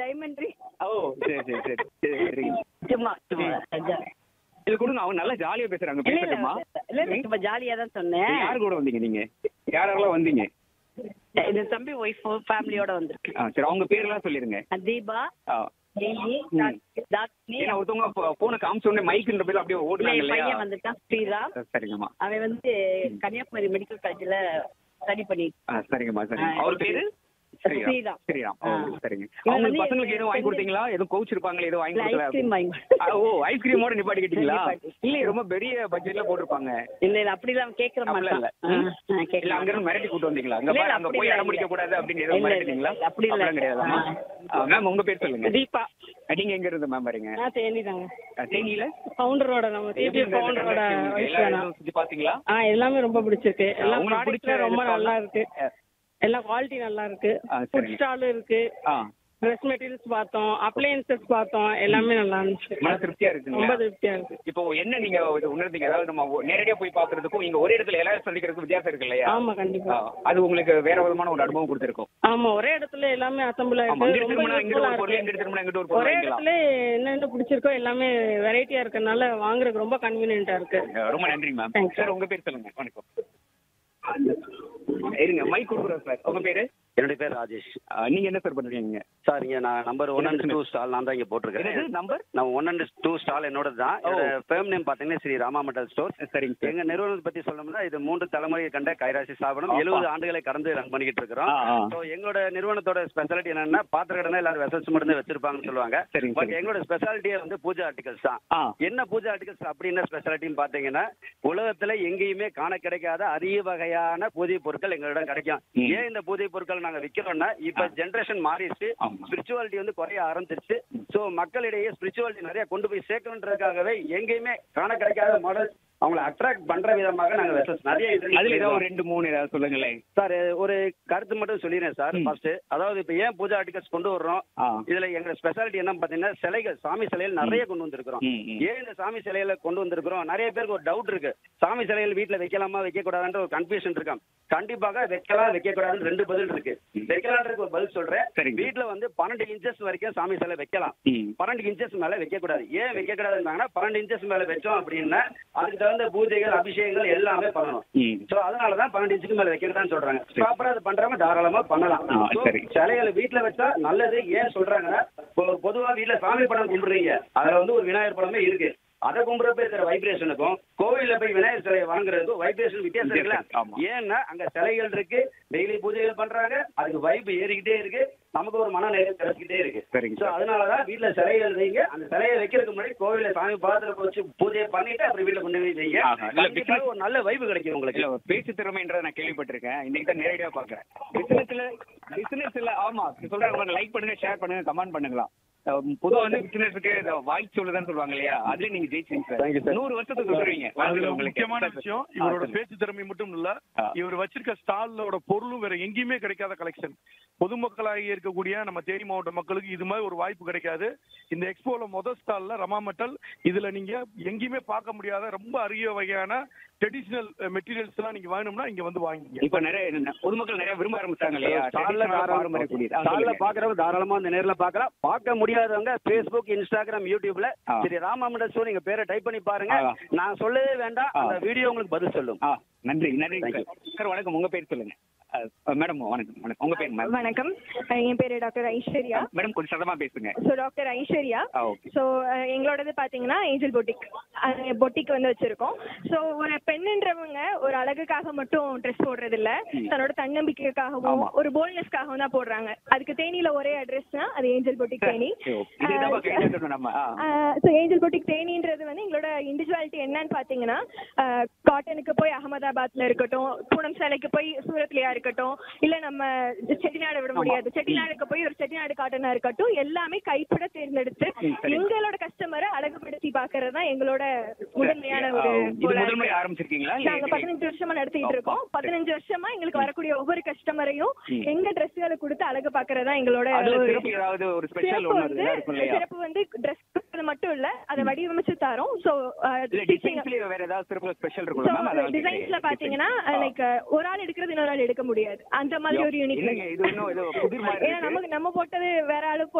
பயமின்றி ஓ சரி சரி சரி சரி சரிங்க சும்மா சும்மா ஜா- இது கொடுங்க அவங்க நல்லா ஜாலியா பேசுறாங்க இல்ல இல்ல பேசட்டுமா இல்ல இல்ல சும்மா ஜாலியா தான் சொன்னேன் யார் கூட வந்தீங்க நீங்க யாரெல்லாம் வந்தீங்க இது தம்பி ஒய்ஃப் ஃபேமிலியோட வந்திருக்கு ஆ சரி அவங்க பேரெல்லாம் சொல்லிருங்க தீபா ஆ தேவி ம். தாக்னி ஏன்னா ஒருத்தவங்க போன காமிச்ச உடனே மைக்குன்ற பேர்ல அப்படியே இல்ல, ஓடுறாங்க என் இல்லையா பையன் வந்துட்டான் ஸ்ரீராம் சரிங்கம்மா அவன் வந்து கன்னியாகுமரி மெடிக்கல் காலேஜ்ல ஸ்டடி பண்ணி ஆ, சரிங்கம்மா சரிங்க ஆ, அவர் பேரு ஸ்ரீராம் ஸ்ரீராம். ஸ்ரீராம் ஓ ஆ. சரிங்க இவன் அவங்க வந்து பசங்களுக்கு எதுவும் வாங்கி வந்து- கொடுத்தீங்களா எதுவும் கோச் இருப்பாங்களே எதுவும் வாங்கி கொடுக்கல ஐஸ்கிரீம் வாங்கி ஆ, ஓ ஐஸ்கிரீமோட நிப்பாட்டிக்கிட்டீங்களா நிப்பாட்டி. இல்ல ரொம்ப பெரிய பட்ஜெட்ல போட்டிருப்பாங்க இல்ல இல்ல அப்படிலாம் கேட்கற அப்படிலாம் மாட்டான் இல்ல ம்? ஆ, ஆ, கேட்க இல்ல அங்க இருந்து மிரட்டி கூட்டு வந்தீங்களா அங்க இல்ல, பாரு, இல்ல, அங்க அப்படி போய் இல்ல, அடம் பிடிக்க கூடாது அப்படின்னு எதுவும் இல்ல, இல்ல, மிரட்டிட்டீங்களா இல்ல, அப்படி இல்ல. அப்படிலாம் கிடையாதாம்மா மேம் உங்க பேர் சொல்லுங்க தீபா நீங்க எங்க இருந்து மேம் வரீங்க நான் தேனி தாங்க ஆ, தேனியில ஃபவுண்டரோட நம்ம எப்படி டிபி இருந்தது ஃபவுண்டரோட transaction? ஒய்ஃப் எல்லா வேணாம் இதுவும் சுத்தி பாத்தீங்களா ஆ எல்லாமே ரொம்ப பிடிச்சிருக்கு எல்லா உங்களுக்கு பிடிச்ச ப்ராடக்ட்டும் ரொம்ப இது நல்லா stall? இருக்கு எல்லாம் குவாலிட்டி நல்லா இருக்கு ஆ, ஃபுட் சரிங்க. ஸ்டாலும் இருக்கு ஆ ட்ரெஸ் மெட்டீரியல்ஸ் பார்த்தோம் அப்ளையன்சஸ் பார்த்தோம் எல்லாமே நல்லா இருந்துச்சு மன திருப்தியா ரொம்ப இருக்குங்களா திருப்தியா இருக்கு இப்போ என்ன நீங்க இது உணர்ந்தீங்க அதாவது நம்ம ஒ- நேரடியா போய் பாக்குறதுக்கும் இங்க ஒரே இடத்துல எல்லாரும் சந்திக்கிறதுக்கும் வித்தியாசம் இருக்கு இல்லையா ஆமா கண்டிப்பா ஆ, அது உங்களுக்கு வேற விதமான ஒரு அனுபவம் கொடுத்திருக்கும் ஆமா ஒரே இடத்துல எல்லாமே அசம்பிள் ஆமா ஆயிருக்கு இங்கிட்டு ரொம்ப திரும்பினா இங்கிட்டு யூஸ்ஃபுல்லா ஒரு பொருள் இருக்கு இங்கிட்டு திரும்பினா இங்கிட்டு ஒரு பொருள் ஒரே வாங்கிக்கலாம் இடத்துல என்னென்ன பிடிச்சிருக்கோ எல்லாமே வெரைட்டியா இருக்கறனால வாங்குறதுக்கு ரொம்ப கன்வீனியன்ட்டா இருக்கு ரொம்ப நன்றி மேம் Thanks. சார் உங்க பேர் சொல்லுங்க வணக்கம் இருங்க மைக் கொடுக்குறோம் சார் உங்க பேரு என்னுடைய பேர் ராஜேஷ் ஆ, நீங்க என்ன சார் பண்றீங்க சார் இங்க நான் number one and two stall நான் தான் இங்க போட்டிருக்கேன் என்னது நம்பர் நான் ஒன் அண்ட் டூ ஸ்டால் என்னோட தான் என்னோட ஃபேம் நேம் பாத்தீங்கன்னா ஸ்ரீ ராமா மெட்டல் ஸ்டோர் சரிங்க சார் எங்க நிறுவனத்தை பத்தி சொல்லணும்னா இது மூன்று தலைமுறையை கண்ட கைராசி ஸ்தாபனம் அப்பா. எழுபது ஆண்டுகளை கடந்து ரன் பண்ணிக்கிட்டு இருக்கிறோம் ஆ, ஆ. ஸோ எங்களோட நிறுவனத்தோட ஸ்பெஷாலிட்டி என்னன்னா பாத்திர கடனை எல்லாரும் வெசல்ஸ் மட்டும் தான் வச்சிருப்பாங்கன்னு சொல்லுவாங்க சரிங்க, பட் சரிங்க. எங்களோட ஸ்பெஷாலிட்டியே வந்து பூஜா ஆர்டிகல்ஸ் தான் ஆ என்ன பூஜா ஆர்டிகல்ஸ் அப்படி என்ன ஸ்பெஷாலிட்டின்னு பாத்தீங்கன்னா உலகத்துல எங்கேயுமே காண கிடைக்காத அரிய வகையான பூஜை பொருட்கள் எங்களிடம் கிடைக்கும் ம். ஏன் இந்த பூஜை பொருட்கள் நாங்க விக்கிறோம்னா இப்ப ஜென்ரேஷன் மாறிடுச்சு ஆமா. ஸ்பிரிச்சுவாலிட்டி வந்து குறைய ஆரம்பிச்சிருச்சு சோ மக்களிடையே ஸ்பிரிச்சுவாலிட்டி நிறைய கொண்டு போய் சேர்க்கணுன்றதுக்காகவே எங்கேயுமே காண கிடைக்காத மாடல் அவங்களை அட்ராக்ட் பண்ற விதமாக நாங்க வெசல்ஸ் நிறைய introduce அதுல ஏதாவது ஒரு பண்ணிருக்கோம். ரெண்டு மூணு ஏதாவது சொல்லுங்களேன் சார் ஒரு கருத்து மட்டும் சொல்லிடுறேன் சார் ம். ஃபர்ஸ்ட் அதாவது இப்ப ஏன் பூஜா ஆர்டிகல்ஸ் கொண்டு வர்றோம் ஆ இதுல எங்க ஸ்பெஷாலிட்டி என்ன பாத்தீங்கன்னா சிலைகள் சாமி சிலைகள் நிறைய கொண்டு வந்திருக்கிறோம் ம், ம். ஏன் இந்த சாமி சிலையில கொண்டு வந்திருக்கிறோம் நிறைய பேருக்கு ஒரு டவுட் இருக்கு சாமி சிலைகள் வீட்டுல வைக்கலாமா வைக்க கூடாதுன்ற ஒரு கன்ஃபியூஷன் இருக்காம் கண்டிப்பாக வைக்கலாம் வைக்க கூடாதுன்னு ரெண்டு பதில் இருக்கு வைக்கலான்றதுக்கு ஒரு பதில் சொல்றேன் சரிங்க. வீட்டுல வந்து பன்னெண்டு இன்ச்சஸ் வரைக்கும் சாமி சிலை வைக்கலாம் ம். பன்னெண்டு இன்ச்சஸ் மேல வைக்க கூடாது ஏன் வைக்க கூடாதுன்னாங்கன்னா பன்னெண்டு இன்ச்சஸ் மேல வச்சோம் அப்படின்னா அதுக்கு தகுந்த பூஜைகள் அபிஷேகங்கள் எல்லாமே பண்ணணும் ம். சோ அதனாலதான் பன்னெண்டு இன்ச்சுக்கு மேல வைக்கிறதான்னு சொல்றாங்க ப்ராப்பரா அது பண்றவங்க தாராளமா பண்ணலாம் ஆ, So, சரி. சிலைகளை வீட்டுல வச்சா நல்லது ஏன் சொல்றாங்கன்னா இப்போ பொதுவா வீட்டுல சாமி படம் கும்பிடுறீங்க அதுல வந்து ஒரு விநாயகர் படமே இருக்கு அதை கும்பிடுறப்ப இருக்கிற வைப்ரேஷனுக்கும் கோவில்ல போய் விநாயகர் சிலையை வாங்குறதுக்கும் வைப்ரேஷன் வித்தியாசம் இருக்குல்ல ஆமா. ஏன்னா அங்க சிலைகள் இருக்கு டெய்லி பூஜைகள் பண்றாங்க அதுக்கு வைப் ஏறிக்கிட்டே இருக்கு நமக்கு ஒரு மன நிறைவு கிடைச்சிக்கிட்டே இருக்கு சரிங்க சோ சார். அதனாலதான் வீட்டுல சிலைகள் வைங்க அந்த சிலையை வைக்கிறதுக்கு முன்னாடி கோவில்ல சாமி பாத்திரத்தை வச்சு பூஜையை பண்ணிட்டு அப்புறம் வீட்டுல கொண்டு போய் செய்யுங்க ஆஹா. இல்ல, கண்டிப்பா business- ஒரு நல்ல வைப் கிடைக்கும் உங்களுக்கு இல்ல ஒரு பேச்சு திறமைன்றதை நான் கேள்விப்பட்டிருக்கேன் இன்னைக்கு தான் நேரடியா பாக்குறேன் பிசினஸ்ல பிசினஸ்ல ஆமா சொல்றாங்க லைக் பண்ணுங்க ஷேர் பண்ணுங்க கமெண்ட் பண்ணுங்களாம் அஹ் பொதுவா வந்து பிசினஸ்க்கு வாய்ஸ் சொல்லுதான் சொல்லுவாங்க இல்லையா அதுல நீங்க ஜெயிச்சீங்க Thank you, சார் sir. நூறு வருஷத்துக்கு சொல்றீங்க அதுல வாழ்த்துக்கள் உங்களுக்கு. முக்கியமான சார், விஷயம் ஆ, இவரோட சொல்லுங்க. பேச்சு திறமை மட்டும் இல்ல ஆ. இவர் வச்சிருக்க ஸ்டாலோட பொருளும் வேற எங்கேயுமே கிடைக்காத கலெக்ஷன் பொதுமக்களாகி இருக்கக்கூடிய நம்ம தேனி மாவட்ட மக்களுக்கு இது மாதிரி ஒரு வாய்ப்பு கிடைக்காது இந்த எக்ஸ்போல முதல் ஸ்டால்ல ரமா மெட்டல் இதுல நீங்க எங்கேயுமே பார்க்க முடியாத ரொம்ப அரிய வகையான ட்ரெடிஷனல் மெட்டீரியல்ஸ் எல்லாம் நீங்க வேணும்னா இங்க வந்து வாங்கிங்க இப்ப நிறைய என்ன, பொதுமக்கள் நிறைய விரும்ப ஆரம்பிச்சாங்க இல்லையா ஸ்டால்ல Traditional பாரம்பரிய கூடியது. ஆ, ஸ்டால்ல சொல்லுங்க. பாக்குறவங்க தாராளமா அந்த நேர்ல பார்க்கலாம் பார்க்க முடியாதவங்க ஃபேஸ்புக் இன்ஸ்டாகிராம் யூடியூப்ல ஆ. சரி ராமாமண்ட ஷோ நீங்க பேரை டைப் பண்ணி பாருங்க ஆ. நான் சொல்லவே வேண்டாம் ஆ. அந்த வீடியோ உங்களுக்கு பதில் சொல்லும் ஆ நன்றி நன்றி Thank சார் சார் வணக்கம் உங்க பேர் சொல்லுங்க அஹ், மேடம் வணக்கம் வணக்கம் உங்க பேர் மேம் வணக்கம் அஹ் என் பேரு டாக்டர் ஐஸ்வர்யா மேடம் கொஞ்சம் சத்தமா பேசுங்க so doctor Aishwarya ah okay so எங்களோடது பார்த்தீங்கன்னா ஏஞ்சல் பொட்டிக் பொட்டிக் வந்து வச்சிருக்கோம் ஸோ ஒரு பெண்ணுன்றவங்க ஒரு அழகுக்காக மட்டும் ட்ரெஸ் போடுறது இல்ல தன்னோட தன்னம்பிக்கைக்காகவும் ஆமா. ஒரு போல்ட்னஸ்க்காகவும் தான் போடுறாங்க அதுக்கு தேனியில ஒரே அட்ரஸ்னா அது ஏஞ்சல் பொட்டிக் தேனி இதுதான் கேட்கணும் நம்ம ஆ ஸோ ஏஞ்சல் பொட்டிக் தேனின்றது வந்து எங்களோட இண்டிவிஜுவாலிட்டி என்னன்னு பார்த்தீங்கன்னா காட்டனுக்கு போய் அகமதாபாத்ல இருக்கட்டும் பூனம் சேலைக்கு போய் சூரத்லயா இருக்கட்டும் இல்ல நம்ம செட்டிநாடு விட முடியாது செட்டிநாடுக்கு போய் ஒரு செட்டிநாடு காட்டனா இருக்கட்டும் எல்லாமே கைப்பட தேர்ந்தெடுத்து ம், சரி. எங்களோட கஸ்டமரை அழகுபடுத்தி பாக்குறது தான் எங்களோட முதன்மையான ஒரு ஆ, இது goal ஆ முதல் முறை இருக்கு. ஆரம்பிச்சிருக்கீங்களா நாங்க பதினஞ்சு வருஷமா நடத்திட்டு இருக்கோம் பதினஞ்சு வருஷமா எங்களுக்கு வரக்கூடிய ஒவ்வொரு கஸ்டமரையும் ம். எங்க ட்ரெஸ்களை கொடுத்து அழகு பாக்குறது தான் எங்களோட அதுல ஒரு சிறப்பு ஏதாவது ஒரு ஸ்பெஷல் சிறப்பு ஒன்று வந்து இருக்கும் இல்லையா சிறப்பு வந்து ட்ரெஸ் மட்டும் இல்ல அதை வடிவமைச்சு தரோம் சோ இல்ல டிசைன்ஸ்லயே வேற ஏதாவது சிறப்பு ஸ்பெஷல் இருக்கும்ல மேம் அதனால டிசைன்ஸ்ல கேக்குறேன். பாத்தீங்கன்னா ஆ. லைக் ஒரு ஆள் எடுக்கிறது இன்னொரு ஆள் எடுக்க முடியாது அந்த மாதிரி ஒரு யூனிக் என்னங்க இது இன்னும் ஏதோ புதிர் மாதிரி ஏன்னா இருக்கு. நமக்கு நம்ம போட்டது வேற ஆளு